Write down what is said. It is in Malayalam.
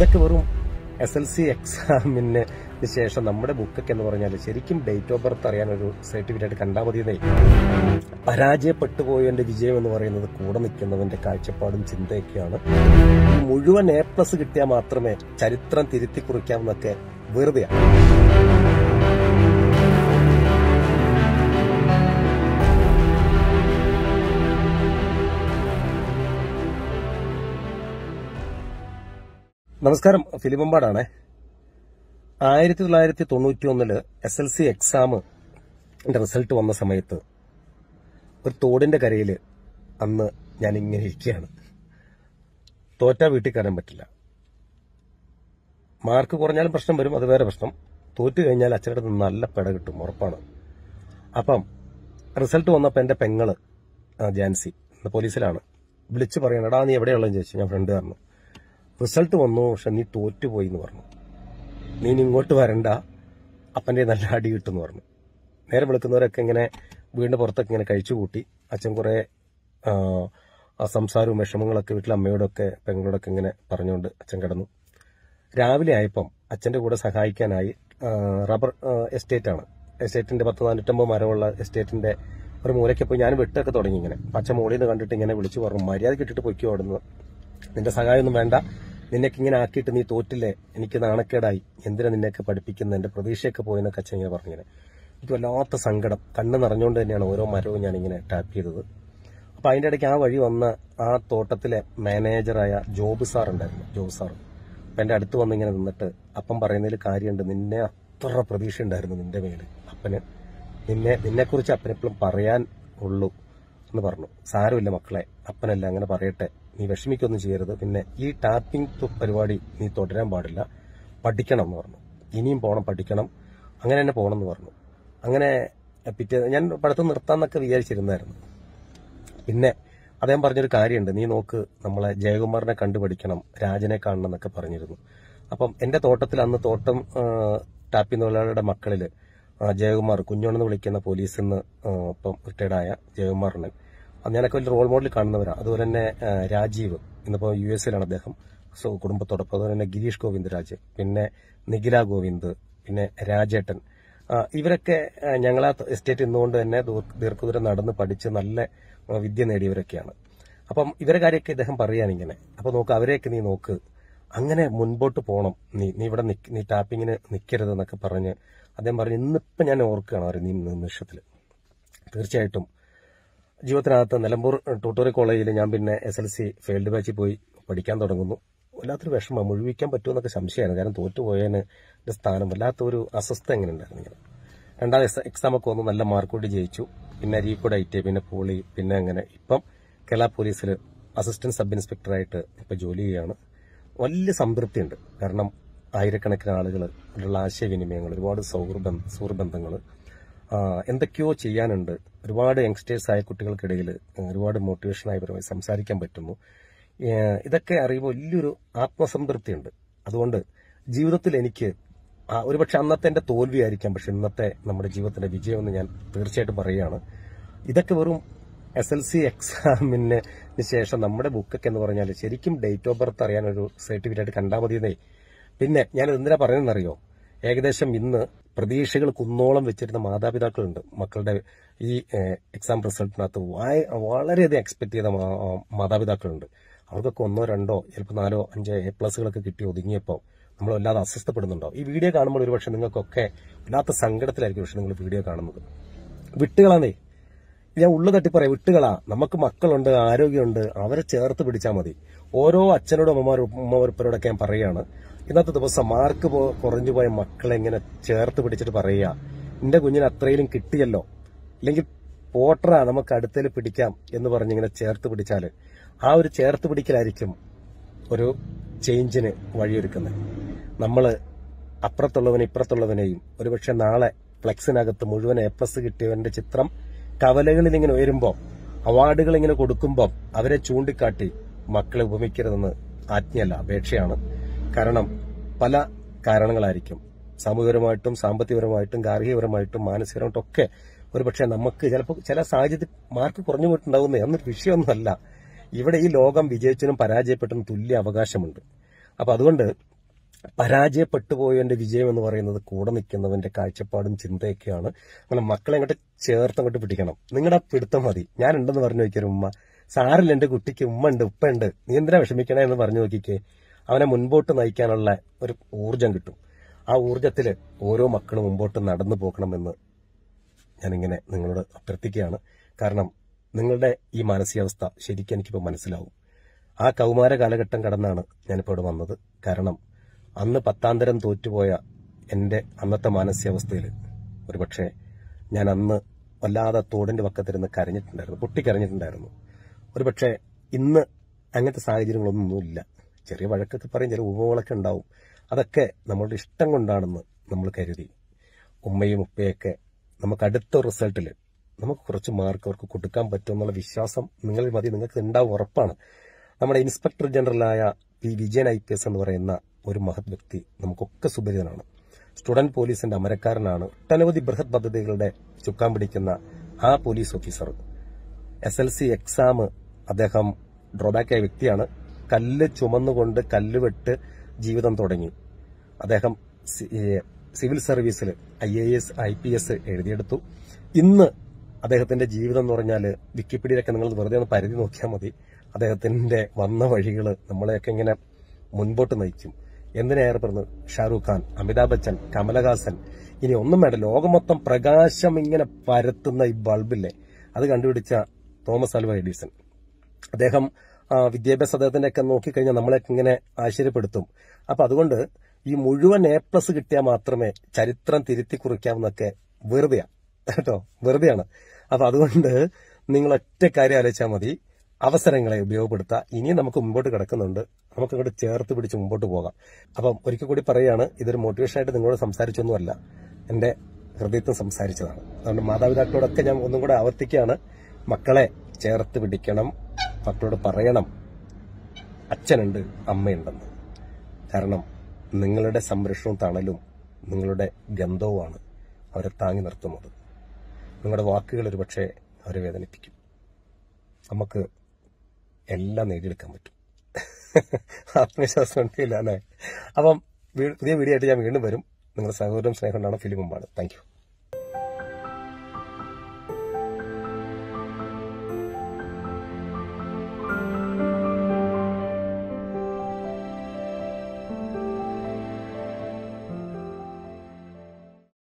ഇതൊക്കെ വെറും എസ് എൽ സി എക്സാമിന് ശേഷം നമ്മുടെ ബുക്കൊക്കെ എന്ന് പറഞ്ഞാൽ ശരിക്കും ഡേറ്റ് ഓഫ് ബർത്ത് അറിയാൻ ഒരു സർട്ടിഫിക്കറ്റ് കണ്ടാൽ മതിയെന്നേ പരാജയപ്പെട്ടു പോയവന്റെ വിജയം എന്ന് പറയുന്നത് കൂടെ നിൽക്കുന്നവന്റെ കാഴ്ചപ്പാടും ചിന്തയൊക്കെയാണ് ഈ മുഴുവൻ എ പ്ലസ് കിട്ടിയാൽ മാത്രമേ ചരിത്രം തിരുത്തി കുറിക്കാമെന്നൊക്കെ വെറുതെയാണ് നമസ്കാരം ഫിലിമമ്പാടാണ് ആയിരത്തി തൊള്ളായിരത്തി തൊണ്ണൂറ്റി ഒന്നില് S L C exam result വന്ന സമയത്ത് ഒരു തോടിന്റെ കരയില് അന്ന് ഞാൻ ഇങ്ങനെ ഇരിക്കുകയാണ് തോറ്റാ വീട്ടിൽ കയറാൻ പറ്റില്ല മാർക്ക് കുറഞ്ഞാലും പ്രശ്നം വരും അത് വേറെ പ്രശ്നം തോറ്റു കഴിഞ്ഞാൽ അച്ഛൻ്റെ അടുത്ത് നല്ല പെട കിട്ടും ഉറപ്പാണ് അപ്പം റിസൾട്ട് വന്നപ്പോൾ എൻ്റെ പെങ്ങള് ആ, ജാൻസി ഇന്ന് പോലീസിലാണ് വിളിച്ച് പറയണം എടാ നീ എവിടെയുള്ളതെന്ന് ചോദിച്ചു ഞാൻ ഫ്രണ്ട് പറഞ്ഞു റിസൾട്ട് വന്നു പക്ഷെ നീ തോറ്റുപോയി എന്ന് പറഞ്ഞു നീ ഇനി ഇങ്ങോട്ട് വരണ്ട അപ്പൻ്റെ നല്ല അടി കിട്ടുമെന്ന് പറഞ്ഞു നേരെ വിളിക്കുന്നവരൊക്കെ ഇങ്ങനെ വീടിന്റെ പുറത്തൊക്കെ ഇങ്ങനെ കഴിച്ചു കൂട്ടി അച്ഛൻ കുറെ ആ, ആ സംസാരവും വിഷമങ്ങളൊക്കെ വീട്ടിൽ അമ്മയോടൊക്കെ പെങ്ങളോടൊക്കെ ഇങ്ങനെ പറഞ്ഞുകൊണ്ട് അച്ഛൻ കിടന്നു രാവിലെ ആയപ്പം അച്ഛന്റെ കൂടെ സഹായിക്കാനായി ആ, റബ്ബർ ആ, എസ്റ്റേറ്റ് ആണ് എസ്റ്റേറ്റിന്റെ പത്ത് നാനൂറ്റമ്പത് മരമുള്ള എസ്റ്റേറ്റിന്റെ ഒരു മൂലയ്ക്ക് പോയി ഞാൻ വെട്ടൊക്കെ തുടങ്ങി ഇങ്ങനെ അപ്പൊ അച്ഛൻ മോളിൽ നിന്ന് കണ്ടിട്ട് ഇങ്ങനെ വിളിച്ചു പറഞ്ഞു മര്യാദ കിട്ടിട്ട് പൊയ്ക്കോ അവിടുന്ന് നിന്റെ സഹായമൊന്നും വേണ്ട നിന്നെയൊക്കെ ഇങ്ങനെ ആക്കിയിട്ട് നീ തോറ്റില്ലേ എനിക്ക് നാണക്കേടായി എന്തിനാ നിന്നെയൊക്കെ പഠിപ്പിക്കുന്നത് എന്റെ പ്രതീക്ഷയൊക്കെ പോയെന്നൊക്കെ അച്ഛൻ ഇങ്ങനെ പറഞ്ഞിങ്ങനെ എനിക്ക് വല്ലാത്ത സങ്കടം കണ്ണ് നിറഞ്ഞുകൊണ്ട് തന്നെയാണ് ഓരോ മരവും ഞാൻ ഇങ്ങനെ ടാപ്പ് ചെയ്തത് അപ്പൊ അതിന്റെ ഇടയ്ക്ക് ആ വഴി വന്ന ആ തോട്ടത്തിലെ മാനേജറായ ജോബ് സാർ ഉണ്ടായിരുന്നു ജോബ് സാർ അപ്പൊ എന്റെ അടുത്ത് വന്ന് ഇങ്ങനെ നിന്നിട്ട് അപ്പം പറയുന്നതിൽ കാര്യമുണ്ട് നിന്നെ അത്ര പ്രതീക്ഷ ഉണ്ടായിരുന്നു നിന്റെ മേല് അപ്പന് നിന്നെ നിന്നെക്കുറിച്ച് അപ്പനെപ്പോഴും പറയാൻ ഉള്ളൂ എന്ന് പറഞ്ഞു സാരമില്ല മക്കളെ അപ്പനല്ല അങ്ങനെ പറയട്ടെ നീ വിഷമിക്കൊന്നും ചെയ്യരുത് പിന്നെ ഈ ടാപ്പിംഗ് പരിപാടി നീ തുടരാൻ പാടില്ല പഠിക്കണം എന്ന് പറഞ്ഞു ഇനിയും പോകണം പഠിക്കണം അങ്ങനെ തന്നെ പോകണം എന്ന് പറഞ്ഞു അങ്ങനെ പിറ്റേ ഞാൻ പഠിത്തം നിർത്താന്നൊക്കെ വിചാരിച്ചിരുന്നായിരുന്നു പിന്നെ അദ്ദേഹം പറഞ്ഞൊരു കാര്യമുണ്ട് നീ നോക്ക് നമ്മളെ ജയകുമാറിനെ കണ്ടുപഠിക്കണം രാജനെ കാണണം എന്നൊക്കെ പറഞ്ഞിരുന്നു അപ്പം എന്റെ തോട്ടത്തിൽ അന്ന് തോട്ടം ആ, ടാപ്പി തൊഴിലാളിയുടെ മക്കളില് ആ, ജയകുമാർ കുഞ്ഞോണെന്ന് വിളിക്കുന്ന പോലീസിൽ നിന്ന് ആ, ഇപ്പം റിട്ടയർഡായ ജയകുമാറിനെ അത് ഞാനൊക്കെ വലിയ റോൾ മോഡൽ കാണുന്നവരാണ് അതുപോലെ തന്നെ ആ, രാജീവ് ഇന്നിപ്പോ യു എസിലാണ് അദ്ദേഹം സോ കുടുംബത്തോടൊപ്പം അതുപോലെ തന്നെ ഗിരീഷ് ഗോവിന്ദ് രാജ് പിന്നെ നിഖില ഗോവിന്ദ് പിന്നെ രാജേട്ടൻ ആ, ഇവരൊക്കെ ആ, ഞങ്ങളാ എസ്റ്റേറ്റ് നിന്നുകൊണ്ട് തന്നെ ദൂർ- ദീർഘദൂരം നടന്ന് പഠിച്ച് നല്ല ആ, വിദ്യ നേടിയവരൊക്കെയാണ് അപ്പം ഇവരെ കാര്യമൊക്കെ ഇദ്ദേഹം പറയാണ് ഇങ്ങനെ അപ്പൊ നോക്ക് അവരെയൊക്കെ നീ നോക്ക് അങ്ങനെ മുൻപോട്ട് പോകണം നീ നീ ഇവിടെ നിക്ക്- നീ ടാപ്പിങ്ങിന് നിൽക്കരുത് എന്നൊക്കെ പറഞ്ഞ് അദ്ദേഹം പറഞ്ഞു ഇന്നിപ്പം ഞാൻ ഓർക്കുകയാണ് അവർ നീ നിമിഷത്തിൽ തീർച്ചയായിട്ടും ജീവിതത്തിനകത്ത് നിലമ്പൂർ ട്യൂട്ടോറിയൽ കോളേജിൽ ഞാൻ പിന്നെ എസ് എൽ സി ഫീൽഡ് ബാച്ചിൽ പോയി പഠിക്കാൻ തുടങ്ങുന്നു വല്ലാത്തൊരു വിഷമം മുഴുവിക്കാൻ പറ്റുമെന്നൊക്കെ സംശയമായിരുന്നു കാരണം തോറ്റുപോയതിന് എൻ്റെ സ്ഥാനം വല്ലാത്തൊരു അസ്വസ്ഥ എങ്ങനെ ഉണ്ടായിരുന്നു ഇങ്ങനെ രണ്ടാം എക്സാം ഒക്കെ വന്നു നല്ല മാർക്കോട്ട് ജയിച്ചു പിന്നെ അരീക്കോട് ഐ ടി പിന്നെ പോളി പിന്നെ അങ്ങനെ ഇപ്പം കേരള പോലീസിൽ അസിസ്റ്റന്റ് സബ് ഇൻസ്പെക്ടറായിട്ട് ഇപ്പം ജോലി ചെയ്യുകയാണ് വലിയ സംതൃപ്തിയുണ്ട് കാരണം ആയിരക്കണക്കിന് ആളുകൾ ഉള്ള ആശയവിനിമയങ്ങൾ ഒരുപാട് സൗഹൃദ സുഹൃബന്ധങ്ങൾ എന്തൊക്കെയോ ചെയ്യാനുണ്ട് ഒരുപാട് യങ്സ്റ്റേഴ്സ് ആയ കുട്ടികൾക്കിടയിൽ ഒരുപാട് മോട്ടിവേഷനായി പരമായി സംസാരിക്കാൻ പറ്റുന്നു ഏഹ് ഇതൊക്കെ അറിയുമ്പോൾ വലിയൊരു ആത്മസംതൃപ്തിയുണ്ട് അതുകൊണ്ട് ജീവിതത്തിൽ എനിക്ക് ആ, ഒരുപക്ഷെ അന്നത്തെ എന്റെ തോൽവിയായിരിക്കാം പക്ഷെ ഇന്നത്തെ നമ്മുടെ ജീവിതത്തിന്റെ വിജയം എന്ന് ഞാൻ തീർച്ചയായിട്ടും പറയുകയാണ് ഇതൊക്കെ വെറും എസ് എൽ സി എക്സാമിന് ശേഷം നമ്മുടെ ബുക്കൊക്കെ എന്ന് പറഞ്ഞാൽ ശരിക്കും ഡേറ്റ് ഓഫ് ബർത്ത് അറിയാൻ ഒരു സർട്ടിഫിക്കറ്റ് കണ്ടാൽ മതിയെന്നേ പിന്നെ ഞാൻ എന്തിനാ പറയുന്നതെന്നറിയോ ഏകദേശം ഇന്ന് പ്രതീക്ഷകൾ കുന്നോളം വെച്ചിരുന്ന മാതാപിതാക്കളുണ്ട് മക്കളുടെ ഈ ഏഹ്, എക്സാം റിസൾട്ടിനകത്ത് വായ- വളരെയധികം എക്സ്പെക്ട് ചെയ്ത മാ- മാതാപിതാക്കളുണ്ട് അവർക്കൊക്കെ ഒന്നോ രണ്ടോ ചിലപ്പോൾ നാലോ അഞ്ചോ എ പ്ലസുകളൊക്കെ കിട്ടി ഒതുങ്ങിയപ്പോൾ നമ്മൾ വല്ലാതെ അസ്വസ്ഥപ്പെടുന്നുണ്ടോ ഈ വീഡിയോ കാണുമ്പോൾ ഒരുപക്ഷെ നിങ്ങൾക്കൊക്കെ വല്ലാത്ത സങ്കടത്തിലായിരിക്കും പക്ഷെ നിങ്ങൾ വീഡിയോ കാണുന്നത് വിട്ടുകളാന്നേ ഞാൻ ഉള്ളു തട്ടി പറയാം വിട്ടുകളാ നമുക്ക് മക്കളുണ്ട് ആരോഗ്യമുണ്ട് അവരെ ചേർത്ത് പിടിച്ചാൽ മതി ഓരോ അച്ഛനോടും അമ്മമാരും ഉമ്മവരപ്പരോടൊക്കെ ഞാൻ പറയുകയാണ് ഇന്നത്തെ ദിവസം മാർക്ക് പോ കുറഞ്ഞു പോയ മക്കളെ ഇങ്ങനെ ചേർത്ത് പിടിച്ചിട്ട് പറയുക എന്റെ കുഞ്ഞിന് അത്രയിലും കിട്ടിയല്ലോ ഇല്ലെങ്കിൽ പോട്ടറാ നമുക്ക് അടുത്തേൽ പിടിക്കാം എന്ന് പറഞ്ഞിങ്ങനെ ചേർത്ത് പിടിച്ചാല് ആ ഒരു ചേർത്ത് പിടിക്കലായിരിക്കും ഒരു ചേഞ്ചിന് വഴിയൊരുക്കുന്നത് നമ്മള് അപ്പുറത്തുള്ളവനെ ഇപ്പുറത്തുള്ളവനെയും ഒരുപക്ഷെ നാളെ ഫ്ലെക്സിനകത്ത് മുഴുവൻ എ പ്ലസ് കിട്ടിയവന്റെ ചിത്രം കവലകളിൽ ഇങ്ങനെ ഉയരുമ്പോൾ അവാർഡുകൾ ഇങ്ങനെ കൊടുക്കുമ്പോൾ അവരെ ചൂണ്ടിക്കാട്ടി മക്കളെ ഉപമിക്കരുതെന്ന് ആജ്ഞയല്ല അപേക്ഷയാണ് കാരണം പല കാരണങ്ങളായിരിക്കും സാമൂഹികപരമായിട്ടും സാമ്പത്തികപരമായിട്ടും ഗാർഹികപരമായിട്ടും മാനസികപരമായിട്ടും ഒക്കെ ഒരുപക്ഷെ നമുക്ക് ചിലപ്പോൾ ചില സാഹചര്യത്തിൽ മാർക്ക് കുറഞ്ഞു പോയിട്ടുണ്ടാവുന്നേ അന്നൊരു വിഷയമൊന്നുമല്ല ഇവിടെ ഈ ലോകം വിജയിച്ചതിനും പരാജയപ്പെട്ടതിനും തുല്യ അവകാശമുണ്ട് അപ്പൊ അതുകൊണ്ട് പരാജയപ്പെട്ടു പോയവന്റെ വിജയം എന്ന് പറയുന്നത് കൂടെ നിൽക്കുന്നവന്റെ കാഴ്ചപ്പാടും ചിന്തയൊക്കെയാണ് അങ്ങനെ മക്കളെ അങ്ങോട്ട് ചേർത്ത് അങ്ങോട്ട് പിടിക്കണം നിങ്ങളുടെ പിടുത്തം മതി ഞാൻ ഉണ്ടെന്ന് പറഞ്ഞു നോക്കിയൊരു ഉമ്മ സാറില്ല എന്റെ കുട്ടിക്ക് ഉമ്മ ഉണ്ട് ഉപ്പ ഉണ്ട് നീ എന്തിനാ വിഷമിക്കണേ എന്ന് പറഞ്ഞു നോക്കിക്കേ അവനെ മുൻപോട്ട് നയിക്കാനുള്ള ഒരു ഊർജം കിട്ടും ആ ഊർജത്തിൽ ഓരോ മക്കളും മുമ്പോട്ട് നടന്നു പോകണമെന്ന് ഞാനിങ്ങനെ നിങ്ങളോട് അഭ്യർത്ഥിക്കുകയാണ് കാരണം നിങ്ങളുടെ ഈ മാനസികാവസ്ഥ ശരിക്കും എനിക്കിപ്പോൾ മനസ്സിലാവും ആ കൗമാര കാലഘട്ടം കടന്നാണ് ഞാനിപ്പോൾ ഇവിടെ വന്നത് കാരണം അന്ന് പത്താം തരം തോറ്റുപോയ എൻ്റെ അന്നത്തെ മാനസികാവസ്ഥയിൽ ഒരുപക്ഷെ ഞാൻ അന്ന് വല്ലാതെ തോടിന്റെ പക്കത്തിരുന്ന് കരഞ്ഞിട്ടുണ്ടായിരുന്നു പൊട്ടിക്കരഞ്ഞിട്ടുണ്ടായിരുന്നു ഒരുപക്ഷെ ഇന്ന് അങ്ങനത്തെ സാഹചര്യങ്ങളൊന്നുമില്ല ചെറിയ വഴക്കൊക്കെ പറയും ചില ഉപമകളൊക്കെ ഉണ്ടാവും അതൊക്കെ നമ്മളുടെ ഇഷ്ടം കൊണ്ടാണെന്ന് നമ്മൾ കരുതി ഉമ്മയും ഉപ്പയൊക്കെ നമുക്ക് അടുത്ത റിസൾട്ടിൽ നമുക്ക് കുറച്ച് മാർക്ക് അവർക്ക് കൊടുക്കാൻ പറ്റുമെന്നുള്ള വിശ്വാസം നിങ്ങളിൽ മതി നിങ്ങൾക്ക് ഉണ്ടാവും ഉറപ്പാണ് നമ്മുടെ ഇൻസ്പെക്ടർ ജനറലായ P Vijayan I P S എന്ന് പറയുന്ന ഒരു മഹത് വ്യക്തി നമുക്കൊക്കെ സുപരിചിതനാണ് സ്റ്റുഡന്റ് പോലീസിന്റെ അമരക്കാരനാണ് ഒട്ടനവധി ബൃഹത് പദ്ധതികളുടെ ചുക്കാൻ പിടിക്കുന്ന ആ police officer S L C exam അദ്ദേഹം ഡ്രോബാക്ക് ആയ വ്യക്തിയാണ് കല്ല് ചുമന്നുകൊണ്ട് കല്ല് വെട്ട് ജീവിതം തുടങ്ങി അദ്ദേഹം സി- ഏ, സിവിൽ സർവീസിൽ I A S I P S എഴുതിയെടുത്തു ഇന്ന് അദ്ദേഹത്തിന്റെ ജീവിതം എന്ന് പറഞ്ഞാൽ വിക്കിപീഡിയയിലൊക്കെ നിങ്ങൾ വെറുതെ ഒന്ന് പരിധി നോക്കിയാൽ മതി അദ്ദേഹത്തിന്റെ വന്ന വഴികൾ നമ്മളെയൊക്കെ ഇങ്ങനെ മുൻപോട്ട് നയിക്കും എന്തിനേറെ പറഞ്ഞു ഷാറൂഖ് ഖാൻ അമിതാഭ് ബച്ചൻ കമലഹാസൻ ഇനി ഒന്നും വേണ്ട ലോകം മൊത്തം പ്രകാശം ഇങ്ങനെ പരത്തുന്ന ഈ ബൾബില്ലേ അത് കണ്ടുപിടിച്ച തോമസ് ആൽവ എഡീസൺ അദ്ദേഹം ആ, വിദ്യാഭ്യാസ അദ്ദേഹത്തിന്റെ ഒക്കെ നോക്കിക്കഴിഞ്ഞാൽ നമ്മളെയൊക്കെ ഇങ്ങനെ ആശ്ചര്യപ്പെടുത്തും അപ്പൊ അതുകൊണ്ട് ഈ മുഴുവൻ എ പ്ലസ് കിട്ടിയാൽ മാത്രമേ ചരിത്രം തിരുത്തി കുറിക്കാവുന്നൊക്കെ വെറുതെയാ കേട്ടോ വെറുതെയാണ് അപ്പൊ അതുകൊണ്ട് നിങ്ങൾ ഒറ്റ കാര്യം ആലോചിച്ചാൽ മതി അവസരങ്ങളെ ഉപയോഗപ്പെടുത്തുക ഇനിയും നമുക്ക് മുമ്പോട്ട് കിടക്കുന്നുണ്ട് നമുക്ക് അങ്ങോട്ട് ചേർത്ത് പിടിച്ച് മുമ്പോട്ട് പോകാം അപ്പം ഒരിക്കൽ കൂടി പറയുകയാണ് ഇതൊരു മോട്ടിവേഷൻ ആയിട്ട് നിങ്ങളോട് സംസാരിച്ചൊന്നുമല്ല എന്റെ ഹൃദയത്തിൽ സംസാരിച്ചതാണ് അതുകൊണ്ട് മാതാപിതാക്കളോടൊക്കെ ഞാൻ ഒന്നും കൂടെ ആവർത്തിക്കുകയാണ് മക്കളെ ചേർത്ത് പിടിക്കണം മക്കളോട് പറയണം അച്ഛനുണ്ട് അമ്മയുണ്ടെന്ന് കാരണം നിങ്ങളുടെ സംരക്ഷണവും തണലും നിങ്ങളുടെ ഗന്ധവുമാണ് അവരെ താങ്ങി നിർത്തുന്നത് നിങ്ങളുടെ വാക്കുകൾ ഒരുപക്ഷെ അവരെ വേദനിപ്പിക്കും നമുക്ക് എല്ലാം നേടിയെടുക്കാൻ പറ്റും ആത്മവിശ്വാസം ഉണ്ടില്ല അല്ലേ അപ്പം വീ- പുതിയ വീഡിയോ ആയിട്ട് ഞാൻ വീണ്ടും വരും നിങ്ങളുടെ സഹോദരം സ്നേഹം ഉണ്ടാണ് ഫിലിമുമാണ് താങ്ക് യു